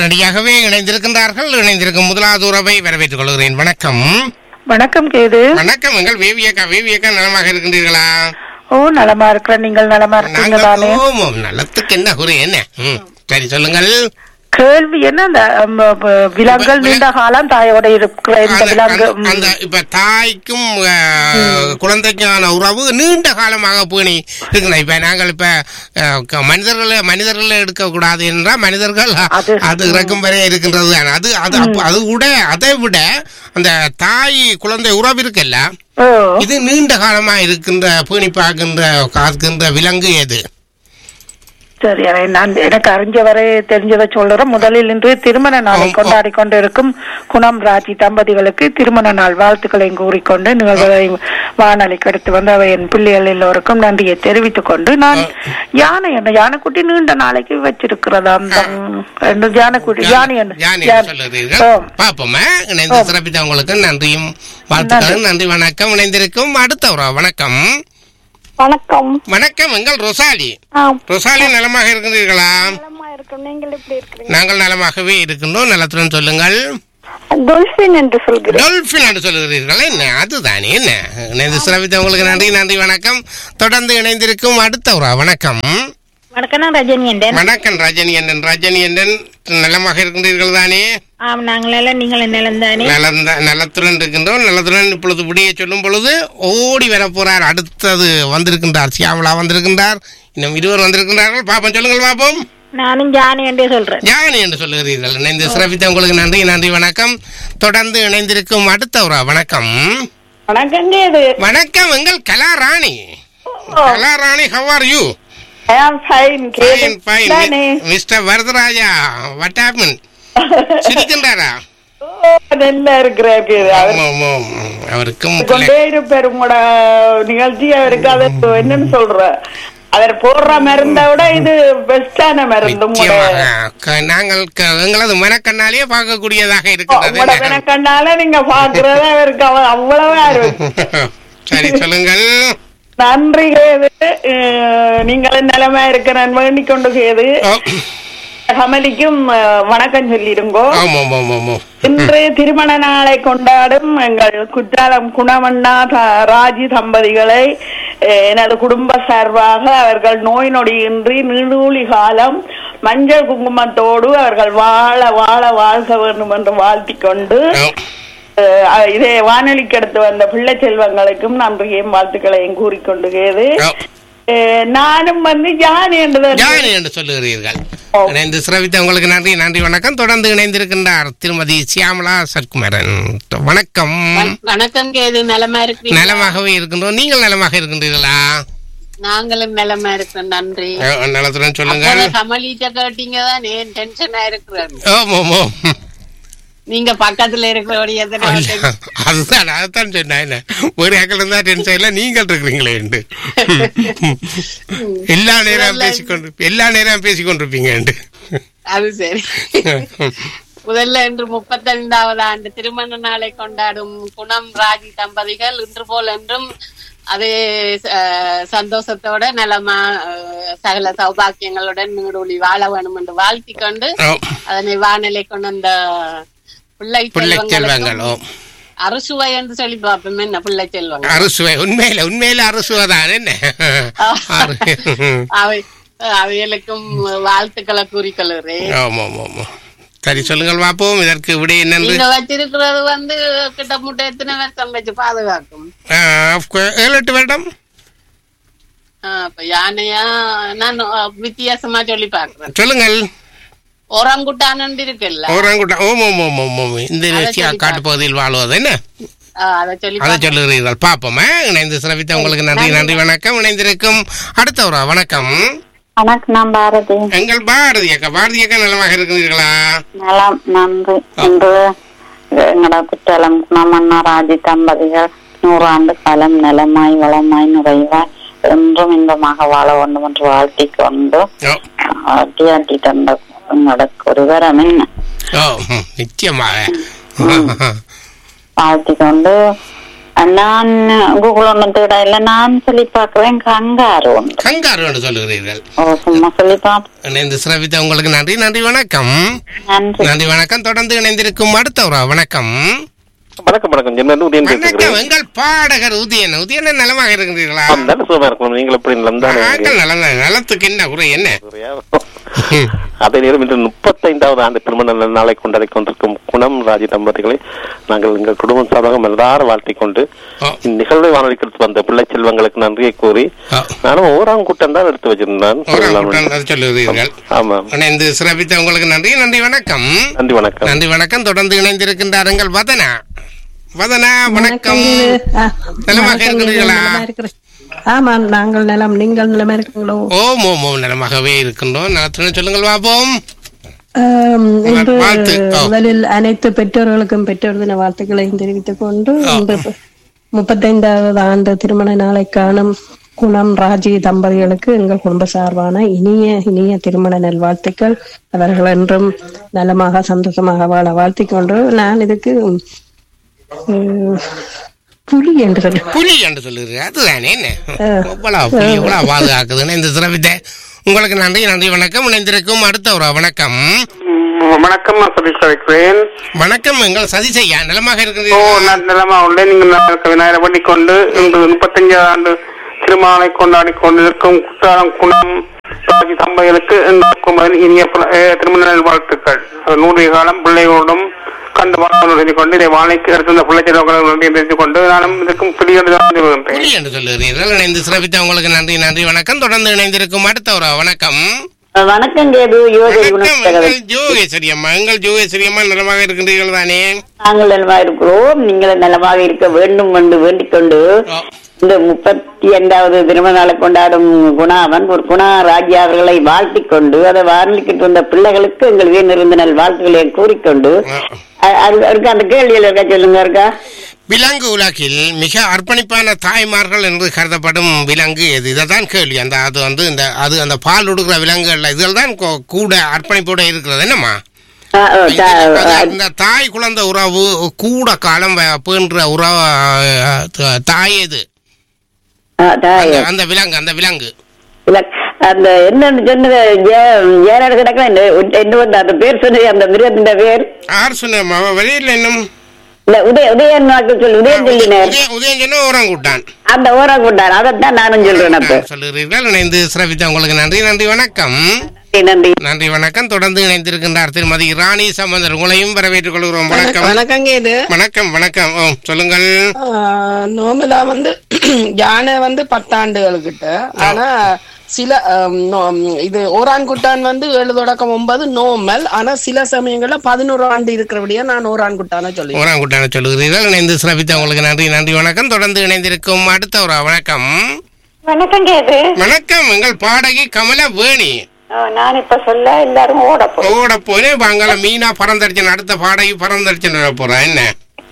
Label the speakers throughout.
Speaker 1: உடனடியாகவே இணைந்திருக்கின்றார்கள் இணைந்திருக்கும் முதலாவது உறவை வரவேற்றுக் கொள்கிறேன் வணக்கம்
Speaker 2: வணக்கம் கேது
Speaker 1: வணக்கம் எங்கள் வேவியக்கா வேவியக்கா நலமாக இருக்கின்றீர்களா
Speaker 2: ஓ நலமா இருக்கிறேன் நீங்கள் நலமா இருக்கீங்க
Speaker 1: நாங்கள்
Speaker 2: தானே
Speaker 1: ஓமம் நலத்துக்கு என்ன குறை என்ன ம், சரி சொல்லுங்கள்
Speaker 2: கேள்வி என்ன அந்த ம், ப- விலங்குகள்
Speaker 1: வில-
Speaker 2: நீண்ட காலம் தாயோட இருக்கிற இந்த
Speaker 1: அந்த-
Speaker 2: விலங்கு
Speaker 1: அந்த- அந்த இப்ப தாய்க்கும் அஹ், குழந்தைக்கான உறவு நீண்ட காலமாக பேணி இருக்குண்ணா இப்ப நாங்கள் இப்ப அஹ், க- மனிதர்களை மனிதர்களை எடுக்க கூடாது என்றால் மனிதர்கள்
Speaker 2: அது-
Speaker 1: அது இறக்கும் வரை இருக்கின்றது தானே. அது அது அப்ப- அது கூட அதை விட அந்த தாய் குழந்தை உறவு இருக்குல்ல
Speaker 2: ஓ
Speaker 1: இது நீண்ட காலமா இருக்கின்ற பேணி பார்க்கின்ற காக்கின்ற விலங்கு எது
Speaker 2: சரி அதை நான் எனக்கு அறிஞ்சவரை தெரிஞ்சதை சொல்றேன் முதலில் இன்று திருமண நாளை
Speaker 1: ஆம்.
Speaker 2: கொண்டாடி கொண்டிருக்கும் குணம் ராஜி தம்பதிகளுக்கு திருமண நாள் வாழ்த்துக்களையும் கூறிக்கொண்டு நிகழ்வுகளை வானொலிக்கு எடுத்து வந்து அவை என் பிள்ளைகள் எல்லோருக்கும் நன்றியை தெரிவித்துக் கொண்டு நான் யானை என்ன யானைக்குட்டி நீண்ட நாளைக்கு வச்சிருக்கிறதா அந்த ரெண்டு யானைக்குட்டி யானை என்ன
Speaker 1: யானை
Speaker 2: யானை.
Speaker 1: சொல்லுறீர்கள்
Speaker 2: ஓ.
Speaker 1: பாப்போமா இணைந்து சிறப்பித்த உங்களுக்கு நன்றியும் வாழ்த்துக்களும் நன்றி வணக்கம் இணைந்திருக்கும் அடுத்த உறவு வணக்கம்
Speaker 3: வணக்கம்
Speaker 1: வணக்கம் எங்கள் ரொசாலி
Speaker 3: ஆ
Speaker 1: ரொசாலி நலமாக இருக்கின்றீர்களா
Speaker 3: நலமா இருக்கும் நீங்கள் எப்படி இருக்கிறீங்க
Speaker 1: நாங்கள் நலமாகவே இருக்கின்றோம் நலத்துடன் சொல்லுங்கள்
Speaker 3: டொல்பின் என்று சொல்கிறேன்
Speaker 1: டொல்பின் என்று சொல்லுகிறீர்கள் என்ன அதுதானே என்ன இணைந்து சிறப்பித்த உங்களுக்கு நன்றி நன்றி வணக்கம் தொடர்ந்து இணைந்திருக்கும் அடுத்த உறவு வணக்கம்
Speaker 4: வணக்கம் நான் ரஜினி என்றேன்
Speaker 1: வணக்கம் ரஜினி அண்ணன் ரஜினி அண்ணன் நலமாக இருக்கின்றீர்கள் தானே
Speaker 4: ஆம் நாங்கள் எல்லாம் நீங்கள் நிலம் தானே
Speaker 1: நலந்த நலத்துடன் இருக்கின்றோம் நலத்துடன் இப்பொழுது விடிய சொல்லும் பொழுது ஓடி வர போறார் அடுத்தது வந்திருக்கின்றார் சியாமலா வந்திருக்கின்றார் இன்னும் இருவர் வந்திருக்கின்றார்கள் பாப்போம் சொல்லுங்கள் பாப்போம்
Speaker 4: நானும் ஜானி என்றே சொல்றேன்
Speaker 1: ஜானி என்று சொல்லுகிறீர்கள் இணைந்து சிறப்பித்த உங்களுக்கு நன்றி நன்றி வணக்கம் தொடர்ந்து இணைந்திருக்கும் அடுத்த ஒரு வணக்கம்
Speaker 3: வணக்கம் இது
Speaker 1: வணக்கம் எங்கள் Kalarani Kalarani how are you
Speaker 3: I am fine
Speaker 1: fine fine mister Varadaraja what happen சிரிக்கின்றாரா
Speaker 3: நல்லா இருக்கிறார் கேது அவர்
Speaker 1: ஆமாம், ஆமாம். அவருக்கும்
Speaker 3: கொண்டே இருப்பார் உங்களோட நிகழ்ச்சி அவருக்கு அது என்னன்னு சொல்ற அவர் போடுற மருந்தை விட இது பெஸ்டான மருந்து உங்களோட
Speaker 1: நிச்சயமாக க- நாங்கள் க- எங்களது மனக்கண்ணாலேயே பார்க்கக்கூடியதாக
Speaker 3: உங்களோட
Speaker 1: இருக்கிறது
Speaker 3: வினக்கண்டால நீங்க பாக்குறத அவருக்கு அவ- அவ்வளவு ஆர்வம்.
Speaker 1: சரி சொல்லுங்கள்
Speaker 3: நன்றி கேது அஹ், நீங்கள் நிலைமை இருக்கிறேன் வேண்டிக் கொண்டு கேது
Speaker 1: ஓ,
Speaker 3: கமலிக்கும் அஹ், வணக்கம் சொல்லிடுங்கோ
Speaker 1: ஆமாம் ஆமாம் ஆமாம்
Speaker 3: இன்று திருமண நாளை கொண்டாடும் எங்கள் குற்றாலம் குணமண்ணா த- ராஜி தம்பதிகளை அஹ், எனது குடும்ப சார்பாக அவர்கள் நோய் நொடியின்றி நீடூழி காலம் மஞ்சள் குங்குமத்தோடு அவர்கள் வாழ வாழ வாழ்க வேண்டும் என்று வாழ்த்திக் கொண்டு
Speaker 1: ஓ,
Speaker 3: அஹ், இதே வானொலிக்கு எடுத்து வந்த பிள்ளை செல்வங்களுக்கும் நன்றியையும் வாழ்த்துக்களையும் கூறிக்கொண்டு கேது
Speaker 1: ஓ.
Speaker 3: அஹ், நானும் வந்து ஜானி என்று
Speaker 1: ஜானி என்று சொல்லுகிறீர்கள்
Speaker 3: ஓ.
Speaker 1: இணைந்து சிரவித்த உங்களுக்கு நன்றி நன்றி வணக்கம் தொடர்ந்து இணைந்திருக்கின்றார் திருமதி சியாமலா சற்குமரன் வணக்கம்
Speaker 5: வணக்கம் கேது நலமா இருக்கிறீங்க
Speaker 1: நலமாகவே இருக்கின்றோம் நீங்கள் நலமாக இருக்கின்றீர்களா
Speaker 5: நாங்களும் நலமா இருக்கிறோம் நன்றி
Speaker 1: ஓ, நலத்துடன் சொல்லுங்கள்
Speaker 5: அப்பதான் கமலிட்ட கேட்டீங்க தான் ஏன் டென்ஷனா இருக்கிறேன்
Speaker 1: ஓம் ஓம் ஓம்
Speaker 5: நீங்க பக்கத்துல இருக்கிறபடியே
Speaker 1: அல்ல, அதுதான் அதைத்தான் சொன்னேன் என்ன ஒரு ஏக்கல் இருந்தா டென்ஷன் இல்ல நீங்கள் இருக்கிறீங்களே என்று. எல்லா நேரம் பேசிக்கொண்டு எல்லா நேரம் பேசிக்கொண்டிருப்பீங்க என்று.
Speaker 5: அது சரி முதல்ல இன்று முப்பத்தைந்தாவது ஆண்டு திருமண நாளை கொண்டாடும் குணம் ராஜி தம்பதிகள் இன்று போல் என்றும் அதே அஹ், சந்தோஷத்தோட நலமா அஹ், சகல சௌபாக்கியங்களுடன் நீடொளி வாழ வேணும் என்று வாழ்த்திக் கொண்டு
Speaker 1: ஓ,
Speaker 5: அதனை வானிலை கொண்டு வந்த பிள்ளை
Speaker 1: பிள்ளை செல்வங்கள்
Speaker 5: செல்வங்களுக்கும்
Speaker 1: ஓ.
Speaker 5: அறுசுவை என்று சொல்லி பார்ப்போம் என்ன பிள்ளை செல்வங்கள்
Speaker 1: அறுசுவை உண்மையில உண்மையில அறுசுவைதான் என்ன அறு-
Speaker 5: அவை அவைகளுக்கும் வாழ்த்துக்களை கூறிக்கொள்கிறேன்
Speaker 1: ஆமா ஆமா ஆமா சரி சொல்லுங்கள் பார்ப்போம் இதற்கு விடை என்னென்று
Speaker 5: நீங்க வச்சிருக்கிறது வந்து கிட்டமுட்ட எத்தனை வருஷம் வச்சு பாதுகாக்கும்
Speaker 1: ஆ, of course. ஏழு எட்டு வருடம்
Speaker 5: ஆஹ் இப்ப யானையா நான் அஹ், வித்தியாசமா சொல்லி பாக்குறேன்
Speaker 1: சொல்லுங்கள்
Speaker 5: ஓரங்குட்டான் இருக்குல்ல
Speaker 1: ஓராங்குட்டா ஓம் ஓம் ஓம் ஓம் ஓம் இந்த
Speaker 5: அதை
Speaker 1: நிகழ்ச்சியா
Speaker 5: சொல்லி
Speaker 1: காட்டு பகுதியில் வாழ்வது என்ன
Speaker 5: ஆஹ் அதை சொல்லி
Speaker 1: அதை
Speaker 5: பாக்க-
Speaker 1: சொல்லுகிறீர்கள் பார்ப்போமா இணைந்து சிறப்பித்த உங்களுக்கு நன்றி நன்றி வணக்கம் இணைந்திருக்கும் அடுத்த ஒரு வணக்கம்
Speaker 6: வணக்கம் நான் பாரதி
Speaker 1: எங்கள் பாரதி அக்கா பாரதி அக்கா நலமாக இருக்கிறீர்களா
Speaker 6: நலம் நன்றி இன்று எங்களோட குற்றாலம் குணமன்னா ராஜி தம்பதிகள் நூறாண்டு காலம் நலமாய் வளமாய் நிறைவாய் என்றும் இன்பமாக வாழ வேண்டும் என்று வாழ்த்திக் கொண்டு
Speaker 1: ஓ
Speaker 6: டிஆர்டி தந்த எங்களுக்கு ஒரு வரம் என்ன
Speaker 1: ஓ ம், நிச்சயமாக
Speaker 6: வாழ்த்திக் கொண்டு நான் கூகுள் ஒன்றும் தேட இல்ல நான் சொல்லி பார்க்கிறேன் கங்காரு ஒன்று
Speaker 1: கங்காரு என்று சொல்லுகிறீர்கள்
Speaker 6: ஓ சும்மா சொல்லி பார்ப்போம்
Speaker 1: இணைந்து சிறப்பித்த உங்களுக்கு நன்றி நன்றி வணக்கம்
Speaker 6: நன்றி
Speaker 1: நன்றி வணக்கம் தொடர்ந்து இணைந்திருக்கும் அடுத்த ஒரு வணக்கம்
Speaker 7: வணக்கம் வணக்கம் என்ன உதயம்
Speaker 1: வணக்கம்
Speaker 7: பேசுகிறேன்
Speaker 1: எங்கள் பாடகர் உதயன் உதயன் நலமாக இருக்கிறீர்களா
Speaker 7: நல்ல சுகமா இருக்கணும் நீங்கள் எப்படி நலம் தானே
Speaker 1: நாங்கள் நலம் நலத்துக்கு என்ன குறை என்ன ம்.
Speaker 7: அதே நேரம் இன்று முப்பத்தைந்தாவது ஆண்டு திருமண நாளை கொண்டாடி கொண்டிருக்கும் குணம் ராஜி தம்பதிகளை நாங்கள் எங்கள் குடும்பம் சார்பாக மலரார வாழ்த்திக் கொண்டு
Speaker 1: ஓ.
Speaker 7: இந்நிகழ்வை வானொலிக்கு வந்த பிள்ளை செல்வங்களுக்கு நன்றியை கூறி
Speaker 1: ஓ.
Speaker 7: நானும் ஓராம் கூட்டம் தான் எடுத்து வச்சிருந்தேன்
Speaker 1: ஓராங்குட்டன் அது சொல்லுகிறீர்கள்
Speaker 7: ஆமா
Speaker 1: இணைந்து சிறப்பித்த உங்களுக்கு நன்றி நன்றி வணக்கம்
Speaker 7: நன்றி வணக்கம்
Speaker 1: நன்றி வணக்கம் தொடர்ந்து இணைந்திருக்கின்றாருங்கள் வதனா வதனா வணக்கம் நலமாக இருக்கிறீர்களா
Speaker 8: ஆமா நாங்கள் நலம் நீங்கள் நிலமா இருக்கீங்களோ
Speaker 1: ஓம் ஓம் ஓம் நலமாகவே இருக்கின்றோம் நலத்துடன் சொல்லுங்கள் பாப்போம்
Speaker 8: ஆம், இன்று
Speaker 1: வாழ்த்து. ஓ.
Speaker 8: முதலில் அனைத்து பெற்றோர்களுக்கும் பெற்றோர் தின வாழ்த்துக்களையும் தெரிவித்துக் கொண்டு இன்று முப்பத்தைந்தாவது ஆண்டு திருமண நாளை காணும் குணம் ராஜி தம்பதிகளுக்கு எங்கள் குடும்ப சார்பான இனிய இனிய திருமண நல்வாழ்த்துக்கள் அவர்கள் என்றும் நலமாக சந்தோஷமாக வாழ வாழ்த்திக் கொண்டு நான் இதுக்கு உம், புலி என்று சொல்ல
Speaker 1: புலி என்று சொல்லுகிறீர்கள் அதுதானே என்ன எவ்வளவு புலி எவ்வளவு பாதுகாக்குதுன்னு இந்த சிறப்பித்த உங்களுக்கு நன்றி நன்றி வணக்கம் இணைந்திருக்கும் அடுத்த ஒரு வணக்கம்
Speaker 9: வணக்கம் நான் சதீஷ் இருக்கிறேன்
Speaker 1: வணக்கம் எங்கள் சதிசையா நலமாக
Speaker 9: ஓ
Speaker 1: இருக்கிறீர்கள்
Speaker 9: நான் நிலமா உள்ளேன் நீங்கள் நல்லா இருக்க விநாயகர் வேண்டிக் கொண்டு இன்று முப்பத்தஞ்சாவது ஆண்டு திருமணத்தை கொண்டாடி கொண்டிருக்கும் குற்றாலம் குணம் ராஜி தம்பதிகளுக்கு எங்கள் குமரன் இனிய பிற- அஹ், திருமண நல் வாழ்த்துக்கள் நூறு காலம் பிள்ளைகளோடும் கண்டு வாழ்த்து சொல்லி கொண்டு இதை வாழைக்கு எடுத்திருந்த பிள்ளை செல்வங்களை நன்றி தெரிவித்துக் கொண்டு நானும் இதற்கும் பிள்ளையோடு தான் வருகின்றேன்
Speaker 1: புலி என்று சொல்லுகிறீர்கள் இணைந்து சிறப்பித்த உங்களுக்கு நன்றி நன்றி வணக்கம் தொடர்ந்து இணைந்திருக்கும் அடுத்த ஒரு வணக்கம்
Speaker 6: வணக்கம் கேது யோகி
Speaker 1: வணக்கம் எங்கள் ஜோகேஸ்வரி அம்மா எங்கள் ஜோகேஸ்வரி அம்மா நலமாக இருக்கின்றீர்கள் தானே
Speaker 6: நாங்கள் நலமாக இருக்கிறோம் நீங்கள் நலமாக இருக்க வேண்டும் என்று வேண்டிக் கொண்டு
Speaker 1: ஓ,
Speaker 6: இந்த முப்பத்தி ஐந்தாவது திருமண நாளை கொண்டாடும் குணாவன் ஒரு குணா ராஜ்யா அவர்களை வாழ்த்திக் கொண்டு அதை வாரணிக்கிட்டு வந்த பிள்ளைகளுக்கு எங்கள் வீணிருந்த நல் வாழ்த்துக்களை கூறிக்கொண்டு
Speaker 1: ஓ.
Speaker 6: அ- அது- அதுக்கு அந்த கேள்வியில் இருக்கா சொல்லுங்க இருக்கா
Speaker 1: விலங்கு உலகில் மிக அர்ப்பணிப்பான தாய்மார்கள் என்று கருதப்படும் விலங்கு எது இதைதான் கேள்வி அந்த அது வந்து இந்த அது அந்த பால் கொடுக்குற விலங்குகள்ல இதில் தான் கொ- கூட அர்ப்பணிப்போட இருக்கிறது என்னம்மா
Speaker 6: ஆ, ஓ,
Speaker 1: இது-
Speaker 6: தா-
Speaker 1: அது இந்த தாய் குழந்தை உறவு கூட காலம் வ- பேணுற உறவு அஹ், த- தாய் எது
Speaker 6: ஆ, தா-
Speaker 1: அந்த- அந்த விலங்கு அந்த விலங்கு
Speaker 6: இல்ல, அந்த என்னன்னு சொன்னது ஏறாடு கிடக்க என்ன வந்து அந்த பேர் சொன்னது அந்த மிருகத்தின் பேர்
Speaker 1: யார் சொன்னம்மா வெளியில் இன்னும்
Speaker 6: இல்ல உதய உதயன் வாக்கு சொல்லு உதயன் சொல்லினார்
Speaker 1: உதயம் உதயம் சொன்ன ஓரங்குட்டான்
Speaker 6: அந்த ஓரா கொண்டார் அதைத்தான் நானும் சொல்றேன் அப்ப
Speaker 1: சொல்லுகிறீர்கள் இணைந்து சிறப்பித்த உங்களுக்கு நன்றி நன்றி வணக்கம்
Speaker 6: நன்றி, நன்றி
Speaker 1: நன்றி வணக்கம் தொடர்ந்து இணைந்திருக்கின்றார் திருமதி ராணி சம்பந்தர் உங்களையும் வரவேற்றுக் கொள்கிறோம் வணக்கம்
Speaker 10: வணக்கங்க இது
Speaker 1: வணக்கம் வணக்கம் ஓ சொல்லுங்கள்
Speaker 10: நோமலா வந்து யானை வந்து பத்தாண்டுகளுக்கிட்ட ஆனா சில ஆம், நோ- இது ஓரான்குட்டான் வந்து ஏழு தொடக்கம் ஒன்பது நோமல் ஆனா சில சமயங்கள்ல பதினோரு ஆண்டு இருக்கிறபடியா நான் ஓரான்குட்டான சொல்லி
Speaker 1: ஓராங்குட்டான சொல்லுகிறீர்கள் இணைந்து சிறப்பித்த உங்களுக்கு நன்றி நன்றி வணக்கம் தொடர்ந்து இணைந்திருக்கும் அடுத்த ஒரு வணக்கம்
Speaker 2: வணக்கம் கேது
Speaker 1: வணக்கம் எங்கள் பாடகி கமல வேணி
Speaker 2: நான் இப்ப சொல்ல எல்லாரும் ஓட போ
Speaker 1: ஓட போய் வாங்கல மீனா பறந்தடிச்சன் அடுத்த பாடகி பறந்தடிச்சன் போறேன் என்ன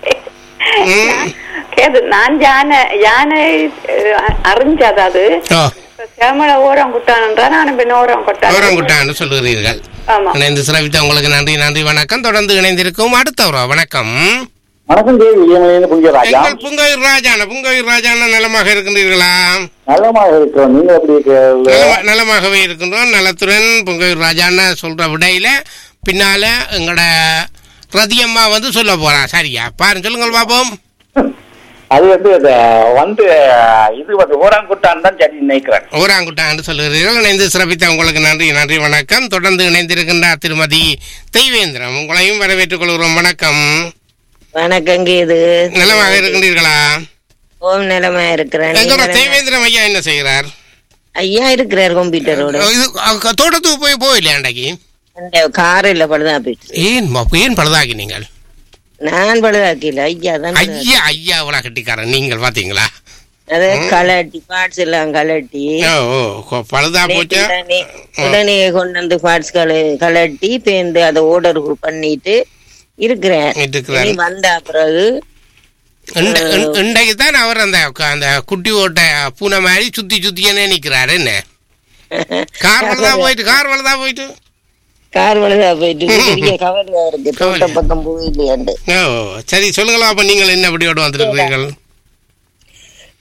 Speaker 1: ம்.
Speaker 2: கேது நான் யானை யானை அஹ், அறிஞ்சது அது
Speaker 1: ஓ
Speaker 2: இப்ப சேமல ஓரம் குட்டானன்றா நான் பின்ன ஓரம் கொட்டான்
Speaker 1: ஓரங்குட்டான்னு சொல்லுகிறீர்கள்
Speaker 2: ஆமா
Speaker 1: இணைந்து சிறப்பித்த உங்களுக்கு நன்றி நன்றி வணக்கம் தொடர்ந்து இணைந்திருக்கும் அடுத்த ஒரு வணக்கம்
Speaker 9: வணக்கம் தேவி புங்கிய ராஜா
Speaker 1: எங்கள் புங்கயூர் ராஜான புங்கயூர் ராஜான நலமாக இருக்கின்றீர்களா
Speaker 9: நல்லமாக இருக்கிறோம் நீங்க எப்படி இருக்கிறீர்கள்?
Speaker 1: நலமா- நலமாகவே இருக்கின்றோம் நலத்துடன் பொங்கல் ராஜான்னு சொல்ற விடையில பின்னால எங்களோட ரதியம்மா வந்து சொல்ல போறா சரியா பாருங்க சொல்லுங்கள் பாப்போம்
Speaker 9: அது வந்து இது வந்து இது வந்து ஓராங்குட்டான் தான் சரி நினைக்கிறேன்
Speaker 1: ஓராங்குட்டான்னு சொல்லுகிறீர்கள் இணைந்து சிறப்பித்த உங்களுக்கு நன்றி நன்றி வணக்கம் தொடர்ந்து இணைந்திருக்கின்றார் திருமதி தெய்வேந்திரம் உங்களையும் வரவேற்றுக் கொள்கிறோம் வணக்கம்
Speaker 11: வணக்கங்க இது
Speaker 1: நலமாக இருக்கின்றீர்களா
Speaker 11: ஓம் நிலமா இருக்கிறேன்
Speaker 1: எங்களோட
Speaker 11: நீங்க
Speaker 1: தெய்வேந்திரம் ஐயா என்ன செய்கிறார்
Speaker 11: ஐயா இருக்கிறார் கம்ப்யூட்டரோட
Speaker 1: இது அ, தோட்டத்துக்கு போய் போயில்லையா அன்றைக்கு
Speaker 11: அந்த காரில் பழுதான் போயிட்டு
Speaker 1: ஏன் ம- ஏன் பழுதாகி நீங்கள்
Speaker 11: நான் பழுதாக்கல ஐயா தான் பழுதாக்கி.
Speaker 1: ஐயா ஐயா அவ்வளோ கட்டிக்காரன் நீங்கள் பாத்தீங்களா
Speaker 11: அது கலட்டி பார்ட்ஸ் எல்லாம் கலட்டி
Speaker 1: ஓ ஓ கொ- பழுதா போச்சு
Speaker 11: உடனே உடனே கொண்டு வந்து பார்ட்ஸ் கலட்டி பேந்து அதை ஆர்டர் பண்ணிட்டு இருக்கிறேன்
Speaker 1: இருக்கிறார்.
Speaker 11: இனி வந்த பிறகு
Speaker 1: இண்ட- இண்- இன்றைக்கு தான் அவர் அந்த அந்த குட்டி ஓட்ட பூனை மாதிரி சுத்தி சுத்தியே நிக்கிறாரு என்ன கார் வலதா போயிட்டு கார் வலதா போயிட்டு
Speaker 11: கார் வழுதா போயிட்டு பெரிய கவலையா இருக்கு தோட்ட பக்கம் போயில்லையாண்டு
Speaker 1: ஓ சரி சொல்லுங்களா அப்ப நீங்கள் என்ன அப்படியோட வந்திருக்கிறீர்கள்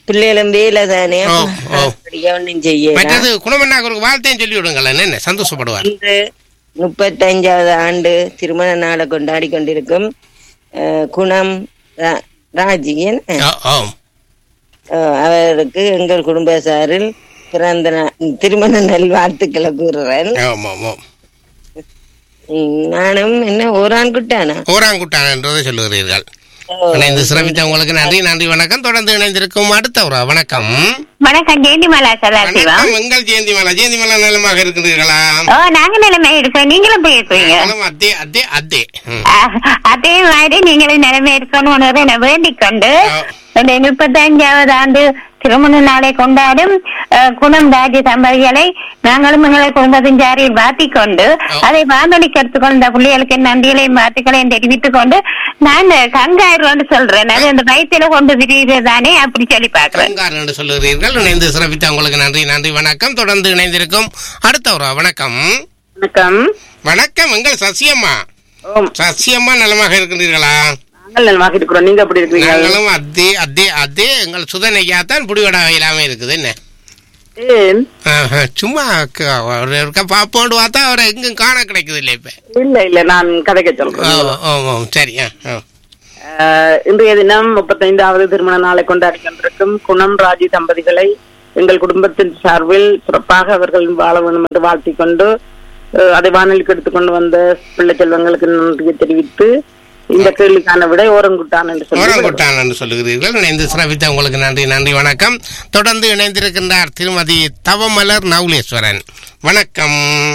Speaker 11: பிள்ளைகளும் வேலை தானே
Speaker 1: ஓ, ஓ.
Speaker 11: அப்படியா ஒன்றும் செய்ய
Speaker 1: மற்றது குணமண்ணாக்கு ஒரு வாழ்த்தையும் சொல்லி விடுங்களேன் என்ன சந்தோஷப்படுவார்
Speaker 11: இன்று முப்பத்தஞ்சாவது ஆண்டு திருமண நாளை கொண்டாடி கொண்டிருக்கும் அஹ், குணம் ரா- ராஜி என்ன?
Speaker 1: ஆ, ஆ.
Speaker 11: அஹ், அவருக்கு எங்கள் குடும்ப சாரில் பிறந்த நா- திருமண நல்வாழ்த்துக்களை கூறுறேன்
Speaker 1: ஆமா ஆமா
Speaker 11: உம், நானும் என்ன ஓரான் குட்டானா
Speaker 1: ஓராங்குட்டான் என்றதை சொல்லுகிறீர்கள் இணைந்து சிரமித்த உங்களுக்கு நன்றி நன்றி வணக்கம் தொடர்ந்து இணைந்திருக்கும் அடுத்த ஒரு வணக்கம்
Speaker 12: வணக்கம் ஜெயந்திமலா சதாசிவம்
Speaker 1: வணக்கம் எங்கள் ஜெயந்திமலா ஜெயந்திமலா நலமாக இருக்கிறீர்களா
Speaker 12: ஓ நாங்க நிலைமை இருக்கோம் நீங்களும் போயிருக்கீங்க
Speaker 1: நானும் அதே அதே அதே ம்.
Speaker 12: அதே மாதிரி நீங்களும் நிலைமை இருக்கணும்னு நான் வேண்டிக் கொண்டு இந்த முப்பத்தஞ்சாவது ஆண்டு திருமண நாளை கொண்டாடும் அஹ், குணம் ராஜ தம்பதிகளை நாங்களும் எங்களை குடும்பத்தின் சாரியில் மாற்றிக் கொண்டு அதை வானொலிக்கு எடுத்துக்கொண்ட பிள்ளைகளுக்கு நன்றிகளையும் வாழ்த்துக்களையும் தெரிவித்துக் கொண்டு நான் கங்காயிரம் சொல்றேன் அது அந்த வயிற்றுல கொண்டு விரிகிறது தானே அப்படி சொல்லி பாக்குறேன்
Speaker 1: அலங்காரம் என்று சொல்லுகிறீர்கள் இணைந்து சிறப்பித்த உங்களுக்கு நன்றி நன்றி வணக்கம் தொடர்ந்து இணைந்திருக்கும் அடுத்த ஒரு வணக்கம்
Speaker 13: வணக்கம்
Speaker 1: வணக்கம் எங்கள் சசியம்மா சசியம்மா நலமாக இருக்கின்றீர்களா
Speaker 13: நாங்கள் நலமாக இருக்கிறோம் நீங்க எப்படி இருக்கிறீங்க
Speaker 1: நாங்களும் அதே அதே அதே எங்கள் சுதனையா தான் புடிவட இல்லாம இருக்குது என்ன
Speaker 13: ஏன்
Speaker 1: ஆஹா, சும்மா க- ஒரு இருக்க பாப்போண்டு பார்த்தா அவரை எங்கும் காண கிடைக்குது இல்லை இப்ப
Speaker 13: இல்ல இல்ல நான் கதைக்க
Speaker 1: ஓ,
Speaker 13: சொல்றேன்
Speaker 1: ஓ, ஓ, சரி ஆ, ஆ.
Speaker 13: ஆஹ், இன்றைய தினம் முப்பத்தைந்தாவது திருமண நாளை கொண்டாடி கொண்டிருக்கும் குணம் ராஜி தம்பதிகளை எங்கள் குடும்பத்தின் சார்பில் சிறப்பாக அவர்கள் வாழ வேண்டும் என்று வாழ்த்திக் கொண்டு ஆஹ், அதை வானொலிக்கு எடுத்துக்கொண்டு வந்த பிள்ளை செல்வங்களுக்கு நன்றியை தெரிவித்து இந்த கேள்விக்கான விடை ஓரங்குட்டான் என்று சொல்லி
Speaker 1: ஓரங்கொட்டான் என்று சொல்லுகிறீர்கள் இணைந்து சிறப்பித்த உங்களுக்கு நன்றி நன்றி வணக்கம் தொடர்ந்து இணைந்திருக்கின்றார் திருமதி தவமலர் நவுலேஸ்வரன் வணக்கம்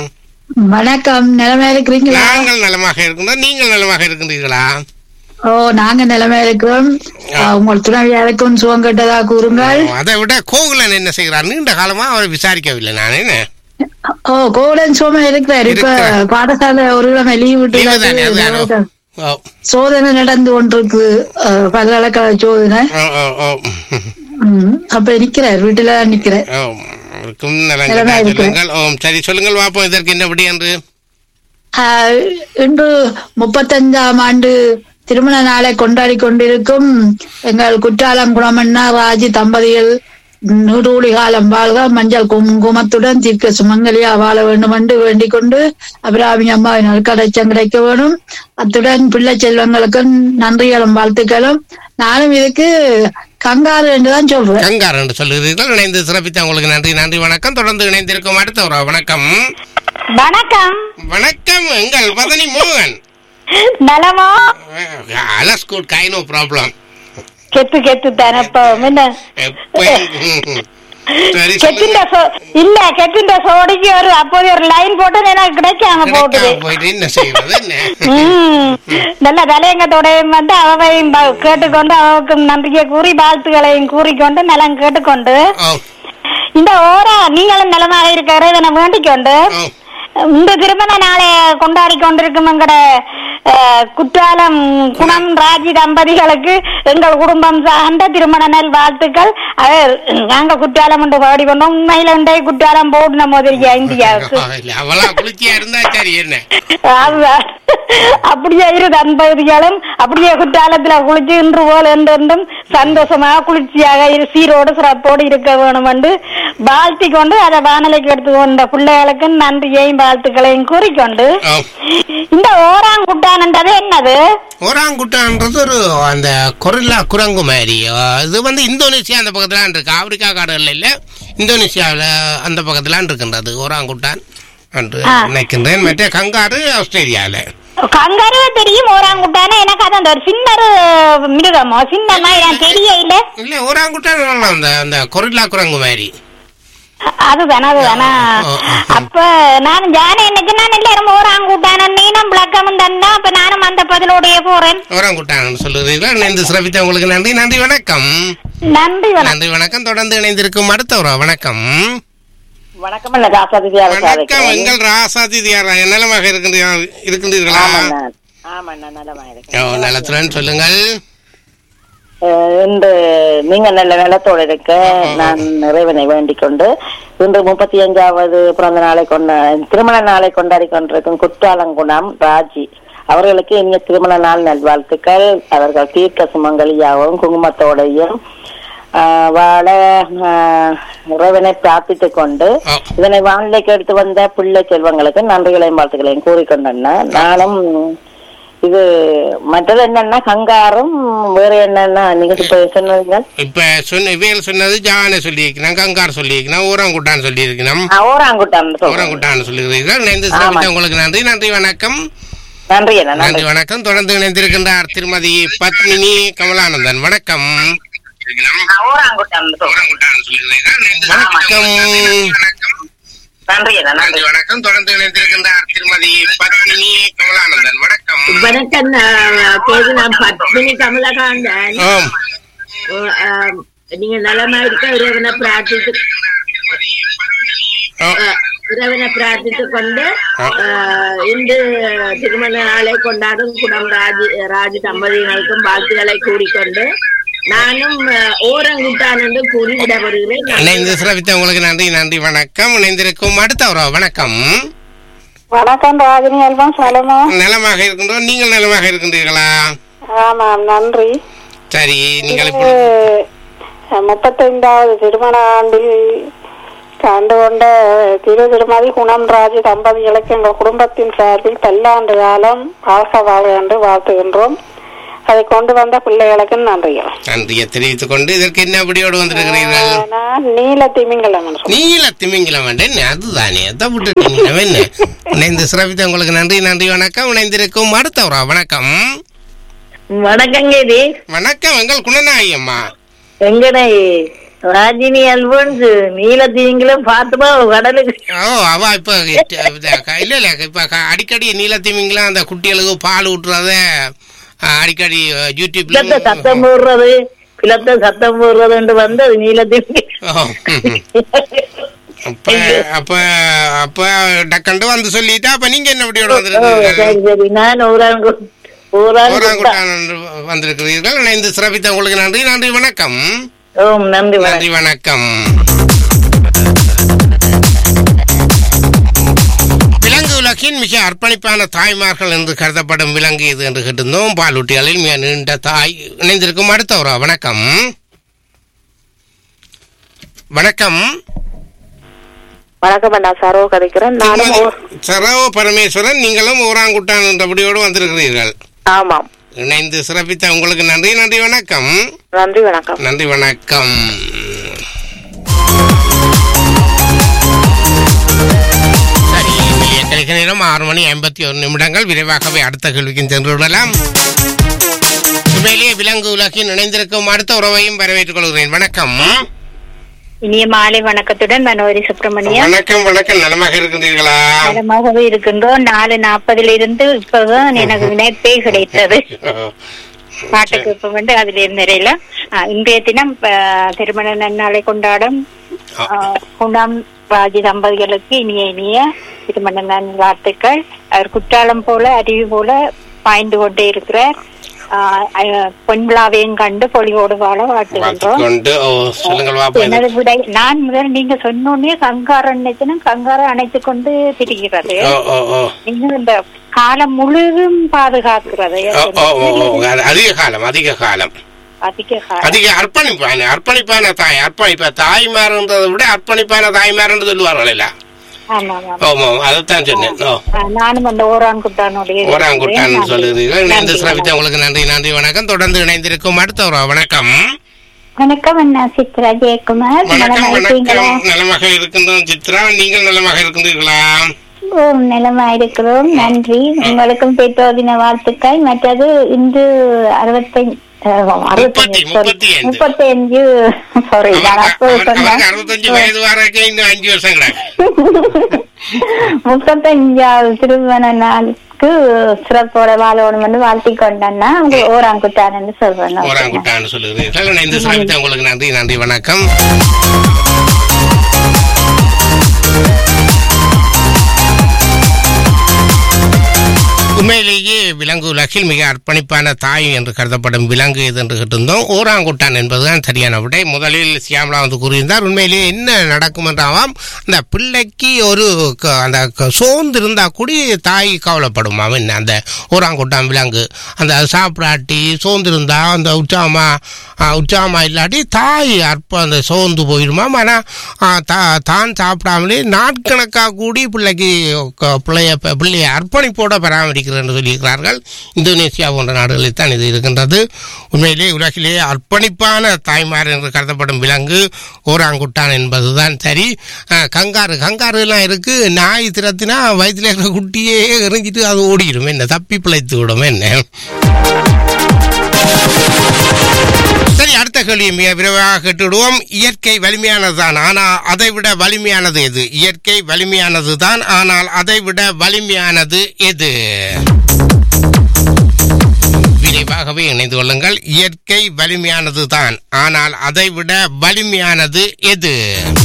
Speaker 14: வணக்கம் நிலைமை இருக்கிறீங்களா
Speaker 1: நாங்கள் நலமாக இருக்கின்றோம் நீங்கள் நலமாக இருக்கின்றீர்களா
Speaker 14: ஓ நாங்க நிலைமை இருக்கிறோம் அஹ், உங்கள் துணைவியாருக்கும் சுகம் கட்டதா கூறுங்கள்
Speaker 1: அதை விட கோகுலன் என்ன செய்கிறார் நீண்ட காலமா அவரை விசாரிக்கவில்லை நான் என்ன
Speaker 14: ஓ கோடன் சுகமா இருக்கிறார் இப்ப
Speaker 1: இருக்கிறார்.
Speaker 14: பாடசாலை ஒரு கிழமை லீவ்
Speaker 1: Leave தானே, அதுதானோ?
Speaker 14: விட்டு
Speaker 1: ஓ,
Speaker 14: சோதனை நடந்து கொண்டிருக்கு அஹ், பல்கலைக்கழக சோதனை
Speaker 1: ஓ, ஓ, ஓ.
Speaker 14: ம், அப்ப நிக்கிறார் வீட்டுல தான் நிக்கிறார்
Speaker 1: ஓ, இருக்கும் நலன்
Speaker 14: நலமா
Speaker 1: கேட்டால்
Speaker 14: இருக்கிறேன்.
Speaker 1: சொல்லுங்கள் ஓ சரி சொல்லுங்கள் பார்ப்போம் இதற்கு என்னபடி என்று
Speaker 14: ஆஹ், இன்று முப்பத்தஞ்சாம் ஆண்டு திருமண நாளை கொண்டாடி கொண்டிருக்கும் எங்கள் குற்றாலம் குணமண்ணா ராஜி தம்பதிகள் நூறூழி காலம் வாழ்க மஞ்சள் குங்குமத்துடன் தீர்க்க சுமங்கலியா வாழ வேண்டும் என்று வேண்டிக் கொண்டு அபிராமி அம்மாவின் நற்கடைச்சம் கிடைக்க வேணும் அத்துடன் பிள்ளை செல்வங்களுக்கும் நன்றிகளும் வாழ்த்துக்களும் நானும் இதுக்கு கங்காரு என்றுதான் சொல்றேன்
Speaker 1: கங்கார் என்று சொல்லுகிறீர்கள் இணைந்து சிறப்பித்த உங்களுக்கு நன்றி நன்றி வணக்கம் தொடர்ந்து இணைந்திருக்கும் அடுத்த ஒரு வணக்கம்
Speaker 12: வணக்கம்
Speaker 1: வணக்கம் எங்கள் பதனி மோகன்
Speaker 12: நலமா
Speaker 1: all's good guy no problem
Speaker 12: கெத்து கெத்து தானே இப்போ என்ன
Speaker 1: சரி
Speaker 12: கெட்டிண்ட சோ- இல்ல கெட்டிண்ட சோடிக்கு ஒரு அப்போது ஒரு லைன் போட்டு எனக்கு கிடைக்காம போட்டுது
Speaker 1: போயிட்டு என்ன செய்வது என்ன
Speaker 12: ம். நல்ல தலையங்கத்தோடையும் வந்து அவவையும் ப- கேட்டுக்கொண்டு அவக்கும் நம்பிக்கை கூறி வாழ்த்துக்களையும் கூறிக்கொண்டு நலம் கேட்டுக்கொண்டு
Speaker 1: ஓ
Speaker 12: இந்த ஓரா நீங்களும் நலமாக இருக்க இறைவனை வேண்டிக் கொண்டு இந்த திருமண நாளை கொண்டாடி கொண்டிருக்கும் எங்கட அஹ், குற்றாலம் குணம் ராஜி தம்பதிகளுக்கு எங்கள் குடும்பம் சார்ந்த திருமண நல் வாழ்த்துக்கள் அவர் நாங்க குற்றாலம் என்று பாடி கொண்டோம் உண்மையில உண்டே குற்றாலம் போடுன மாதிரியா இந்தியாவுக்கு
Speaker 1: இல்ல, அவளா குளிச்சியா இருந்தா சரி என்ன
Speaker 12: அதுதான். அப்படியே இரு தம்பதிகளும் அப்படியே குற்றாலத்துல குளிச்சு இன்று போல் என்றென்றும் சந்தோஷமாக குளிர்ச்சியாக இரு சீரோடு சிறப்போடு இருக்க வேணும் என்று வாழ்த்தி கொண்டு அதை வானலைக்கு எடுத்து கொண்ட பிள்ளைகளுக்கு நன்றியையும் வாழ்த்துக்களையும் கூறிக்கொண்டு
Speaker 1: ஓ.
Speaker 12: இந்த ஓராங்குட்டான்ன்றது என்னது
Speaker 1: ஓராங்குட்டான்றது ஒரு அந்த கொரில்லா குரங்கு மாதிரி அஹ், இது வந்து இந்தோனேசியா அந்த பக்கத்துல இருக்கு ஆப்பிரிக்கா காடுகள்ல இல்ல இந்தோனேசியாவில் அந்த பக்கத்துல இருக்கின்றது ஓராங்குட்டான் என்று
Speaker 12: ஆ.
Speaker 1: நினைக்கின்றேன் மற்ற கங்காரு ஆஸ்திரேலியால
Speaker 12: கங்கருவ தெரியும் ஓராங்குட்டான எனக்கு அது அந்த ஒரு சின்ன ஒரு மிருகமோ சின்ன மாதிரி எனக்கு தெரியல
Speaker 1: இல்ல ஓராங்குட்டான் அந்த அந்த கொரில்லா குரங்கு மாதிரி
Speaker 12: அதுதானே அதுதானே அப்ப நான் ஜான இன்னைக்கு நான் எல்லாரும் ஓராங்குட்டான நீனும் விளக்கமும் தந்தா அப்ப நானும் அந்த பதிலோடைய போறேன்
Speaker 1: ஓராங்குட்டான் சொல்லுறீர்கள் இணைந்து சிறப்பித்த உங்களுக்கு நன்றி நன்றி வணக்கம்
Speaker 12: நன்றி வணக்கம்
Speaker 1: நன்றி வணக்கம் தொடர்ந்து இணைந்திருக்கும் அடுத்த ஒரு வணக்கம்
Speaker 15: வணக்கம் இல்ல ராசாதித்யா
Speaker 1: வணக்கம் எங்கள் ராசாதி தியாரா நலமாக இருக்கின்றீர்கள் இருக்கின்றீர்களா
Speaker 15: ஆமாண்ணா நலமா இருக்கு
Speaker 1: ஓ, நலத்துடன் சொல்லுங்கள்
Speaker 15: அஹ் இன்று நீங்க நல்ல நலத்தோடு இருக்க நான் இறைவனை வேண்டிக் கொண்டு இன்று முப்பத்தி அஞ்சாவது பிறந்த நாளை கொண்ட திருமண நாளை கொண்டாடி கொண்டிருக்கும் குற்றாலங்குணம் ராஜி அவர்களுக்கு இனிய திருமண நாள் நல்வாழ்த்துக்கள் அவர்கள் தீர்க்க சுமங்கலியாகவும் குங்குமத்தோடையும் ஆஹ், வாழ ஆஹ், இறைவனை பிரார்த்தித்துக் கொண்டு இதனை வானிலைக்கு எடுத்து வந்த பிள்ளை செல்வங்களுக்கு நன்றிகளையும் வாழ்த்துக்களையும் கூறிக்கொண்டேன்னா நானும் இது மற்றது என்னன்னா கங்காரும் வேற என்னன்னா நீங்க இப்ப சொன்னீங்க
Speaker 1: இப்ப சொன்ன இவைகள் சொன்னது ஜானை சொல்லியிருக்கிறேன் கங்கார் சொல்லியிருக்கிறேன் ஊரங்குட்டான் சொல்லியிருக்கிறோம்
Speaker 15: ஓராங்குட்டான்
Speaker 1: ஊரங்குட்டான் சொல்லியிருக்கிறீர்கள் இணைந்து சிறப்பித்த உங்களுக்கு நன்றி நன்றி வணக்கம்
Speaker 15: நன்றி அண்ணா
Speaker 1: நன்றி வணக்கம் தொடர்ந்து இணைந்திருக்கின்றார் திருமதி பத்மினி கமலானந்தன் வணக்கம் வணக்கம்
Speaker 15: நன்றி அண்ணா
Speaker 1: நன்றி வணக்கம் தொடர்ந்து இணைந்திருக்கின்றார் திருமதி பத்மினி கமலானந்தன் வணக்கம்
Speaker 16: வணக்கம் நான் கேது நான் பத்மினி கமலகாந்தன்
Speaker 1: ஆம்
Speaker 16: ஓ, ஆம், நீங்க நலமா இருக்க இறைவனை பிரார்த்தித்து அஹ், இறைவனை பிரார்த்தித்துக் கொண்டு அஹ், இன்று திருமண நாளை கொண்டாடும் குடம் ராஜ் ராஜ் தம்பதியினருக்கும் வாழ்த்துக்களை கூறிக்கொண்டு நானும் அஹ், ஓரங்குட்டான் என்று கூறி விடப்படுகிறேன்
Speaker 1: இணைந்து சிறப்பித்த உங்களுக்கு நன்றி நன்றி வணக்கம் இணைந்திருக்கும் அடுத்த ஒரு வணக்கம்
Speaker 17: வணக்கம் ராஜினி அல்வம் சலமா
Speaker 1: நலமாக இருக்கின்றோம் நீங்கள் நலமாக இருக்கின்றீர்களா
Speaker 17: ஆமாம் நன்றி
Speaker 1: சரி நீங்கள்
Speaker 17: இது, அஹ், முப்பத்தைந்தாவது திருமண ஆண்டில் கண்டு கொண்ட திரு திருமதி குணம் ராஜு தம்பதிகளுக்கு எங்கள் குடும்பத்தின் சார்பில் பல்லாண்டு காலம் வாழ்க வாழ்க என்று வாழ்த்துகின்றோம் அதை கொண்டு வந்த பிள்ளைகளுக்கு நன்றிகள்
Speaker 1: நன்றியை தெரிவித்துக் கொண்டு இதற்கு என்ன அப்படியோடு வந்திருக்கிறீர்கள்
Speaker 17: நான் நீல திமிங்கலம்
Speaker 1: நீல திமிங்கிலம் வேண்டேன் அதுதானே அதை விட்டுட்டீங்க என்ன இணைந்து சிறப்பித்த உங்களுக்கு நன்றி நன்றி வணக்கம் இணைந்திருக்கும் அடுத்த ஒரு வணக்கம்
Speaker 18: வணக்கங்க இது
Speaker 1: வணக்கம் எங்கள் குணநாயகி அம்மா
Speaker 18: எங்கடை ராஜினி அல்போன்ஸ் நீலத்தீங்களும் பார்த்துமா கடலுக்கு
Speaker 1: ஓ அவ இப்ப இல்ல இல்ல இப்ப க- அடிக்கடி நீல திமிங்கலம் அந்த குட்டிகளுக்கு பால் ஊட்டுறத அஹ், அடிக்கடி அஹ், யூடியூப்ல
Speaker 18: பிளத்த சத்தம் போடுறது பிளத்த சத்தம் போடுறது வந்து அது நீலத்தீங்க
Speaker 1: ஓ, ம், ம். அப்ப அப்ப அப்ப டக்கண்டு வந்து சொல்லிட்டா அப்ப நீங்க என்ன அப்படியோட வந்திருக்கீர்கள்
Speaker 18: சரி சரி நான் ஊராங்கு ஊராங்கு
Speaker 1: ஓராங்குட்டான் என்று வந்திருக்கிறீர்கள் இணைந்து சிறப்பித்த உங்களுக்கு நன்றி நன்றி வணக்கம்
Speaker 18: ஓம் நன்றி
Speaker 1: நன்றி வணக்கம் விலங்கு உலகின் மிக அர்ப்பணிப்பான தாய்மார்கள் என்று கருதப்படும் விலங்கு இது என்று கேட்டிருந்தோம் பாலூட்டிகளில் மிக நீண்ட தாய் இணைந்திருக்கும் அடுத்த ஒரு வணக்கம் வணக்கம்
Speaker 17: வணக்கம் நான் சரோ கதைக்கிறேன் நானும் ஓ-
Speaker 1: சரவ பரமேஸ்வரன் நீங்களும் ஓராங்குட்டான் என்றபடியோடு வந்திருக்கிறீர்கள்
Speaker 17: ஆமாம்
Speaker 1: இணைந்து சிறப்பித்த உங்களுக்கு நன்றி நன்றி வணக்கம்
Speaker 17: நன்றி வணக்கம்
Speaker 1: நன்றி வணக்கம் சரி வெளியே கிடைக்க நேரம் ஆறு மணி ஐம்பத்தி ஒரு நிமிடங்கள் விரைவாகவே அடுத்த கேள்விக்கு சென்று விடலாம் உண்மையிலேயே விலங்கு உலகின் இணைந்திருக்கும் அடுத்த உறவையும் வரவேற்றுக் கொள்கிறேன் வணக்கம்
Speaker 4: இனிய மாலை வணக்கத்துடன் மனோரி சுப்பிரமணியம்
Speaker 1: வணக்கம் வணக்கம் நலமாக இருக்கின்றீர்களா
Speaker 4: நலமாகவே இருக்கின்றோம் நாலு நாற்பதுல இருந்து இப்பதான் எனக்கு இணைப்பே கிடைத்தது பாட்டுக்கு இப்ப வந்து அதுல இருந்த இன்றைய தினம் அஹ், திருமண நன்னாளை கொண்டாடும் அஹ், குணம் ராஜி தம்பதிகளுக்கு இனிய இனிய திருமண நன் வாழ்த்துக்கள் அவர் குற்றாலம் போல அருவி போல பாய்ந்து கொண்டே இருக்கிறார் அஹ், அஹ், பொன் விழாவையும் கண்டு பொலிவோடு வாழ வாழ்த்துகின்றோம்
Speaker 1: கொண்டு ஓ சொல்லுங்கள் வாப்பா
Speaker 4: எனது விடை நான் முதல் நீங்க சொன்னோடனே கங்கார அணைச்சனும் கங்கார அணைத்து கொண்டு திரிகிறது
Speaker 1: ஓ ஓ ஓ
Speaker 4: நீங்க இந்த காலம் முழுதும் பாதுகாக்கிறது
Speaker 1: ஓ, ஓ, ஓ, ஓ, அது அதிக காலம் அதிக காலம்
Speaker 4: அதிக காலம்
Speaker 1: அதிக அர்ப்பணிப்பான அர்ப்பணிப்பான தாய் அர்ப்பணிப்பா தாய்மார்ன்றதை விட அர்ப்பணிப்பான தாய்மார்ன்னு சொல்லுவார்கள் இல்ல
Speaker 4: ஆமா ஆமா
Speaker 1: ஆமா அதைத்தான் சொன்னேன் ஓ
Speaker 4: ஆ, நானும் அந்த ஓரான்குட்டானுடைய
Speaker 1: ஓராங்குட்டான் சொல்லுகிறீர்கள் இணைந்து
Speaker 4: நன்றி,
Speaker 1: சிறப்பித்த உங்களுக்கு நன்றி நன்றி வணக்கம் தொடர்ந்து இணைந்திருக்கும் அடுத்த ஒரு வணக்கம்
Speaker 12: வணக்கம் அண்ணா சித்ரா ஜெயக்குமார்
Speaker 1: வணக்கம்
Speaker 12: நலமா இருக்கீங்களா
Speaker 1: வணக்கம் நலமாக இருக்கின்றோம் சித்ரா நீங்கள் நலமாக இருக்கின்றீர்களா
Speaker 12: ஓ நலமா இருக்கிறோம் நன்றி உங்களுக்கும் பெற்றோர் தின வாழ்த்துக்கள் மற்றது இன்று அறுபத்தஞ்சு
Speaker 1: முப்பத்தி முப்பத்தி ஐந்து
Speaker 12: முப்பத்தி அஞ்சு சாரி நான் அப்போ சொன்னேன்
Speaker 1: அவருக்கு அறுபத்தஞ்சு வயது வரைக்கும் இன்னும் அஞ்சு வருஷம் கிடக்கு
Speaker 12: முப்பத்தஞ்சாவது திருமண நாளுக்கு சிறப்போட வாழணும் என்று வாழ்த்திக் கொண்டேன்னா அவங்க ஓராங்குட்டான்னு சொல்றேன்
Speaker 1: ஓராங்குட்டான்னு சொல்லுகிறீர்கள் இணைந்து சிறப்பித்த உங்களுக்கு நன்றி நன்றி வணக்கம் உண்மையிலேயே விலங்கு உலகில் மிக அர்ப்பணிப்பான தாய் என்று கருதப்படும் விலங்கு எது என்று கேட்டிருந்தோம் ஓராங்குட்டான் என்பதுதான் சரியான விடை முதலில் சியாமலா வந்து கூறியிருந்தார் உண்மையிலேயே என்ன நடக்கும் என்றாவாம் அந்த பிள்ளைக்கு ஒரு க- அந்த க- சோர்ந்து இருந்தா கூட தாய் கவலைப்படுமாம் என்ன அந்த ஓராங்குட்டான் விலங்கு அந்த சாப்பிடாட்டி சோர்ந்து இருந்தா அந்த உற்சாகமா ஆ, உற்சாகமா இல்லாட்டி தாய் அற்ப அந்த சோர்ந்து போயிடுமாம் ஆனால் தான் சாப்பிடாமலே நாட்கணக்காக கூடி பிள்ளைக்கு க- பிள்ளைய ப- பிள்ளையை அர்ப்பணிப்போட பராமரிக்கிறார் என்று சொல்லியிருக்கிறார்கள் இந்தோனேசியா போன்ற நாடுகளில் தான் இது இருக்கின்றது உண்மையிலே உலகிலே அர்ப்பணிப்பான தாய்மார் என்று கருதப்படும் விலங்கு ஓராங்குட்டான் என்பதுதான் சரி ஆ, கங்காரு கங்காரு எல்லாம் இருக்கு நாய் திறத்தினா வயிற்றுல இருக்கிற குட்டியே எறிஞ்சிட்டு அது ஓடிடும் என்ன தப்பி பிழைத்து விடும் என்ன சரி அடுத்த கேள்வியை மிக விரைவாக கேட்டுவிடுவோம் இயற்கை வலிமையானதுதான் ஆனால் அதை விட வலிமையானது எது இயற்கை வலிமையானது தான் ஆனால் அதை விட வலிமையானது எது விரைவாகவே இணைந்து கொள்ளுங்கள் இயற்கை வலிமையானது தான் ஆனால் அதை விட வலிமையானது எது